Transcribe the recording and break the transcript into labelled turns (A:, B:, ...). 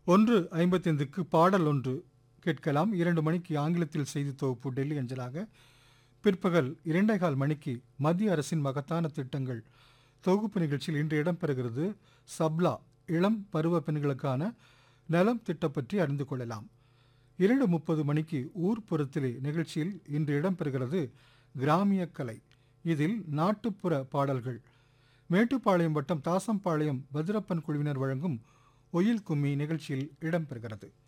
A: ஒன்று ஐம்பத்தைந்துக்கு பாடல் ஒன்று கேட்கலாம் இரண்டு மணிக்கு ஆங்கிலத்தில் செய்தி தொகுப்பு டெல்லி அஞ்சலாக பிற்பகல் இரண்டே கால் மணிக்கு மத்திய அரசின் மகத்தான திட்டங்கள் தொகுப்பு நிகழ்ச்சியில் இன்று இடம்பெறுகிறது சப்லா இளம் பருவ பெண்களுக்கான நலம் திட்டம் பற்றி அறிந்து கொள்ளலாம் இரண்டு முப்பது மணிக்கு ஊர்ப்புறத்திலே நிகழ்ச்சியில் இன்று இடம்பெறுகிறது கிராமிய கலை இதில் நாட்டுப்புற பாடல்கள் மேட்டுப்பாளையம் வட்டம் தாசம்பாளையம் பத்ரப்பன் குழுவினர் வழங்கும் ஒயில் கும்மி நிகழ்ச்சியில் இடம்பெறுகிறது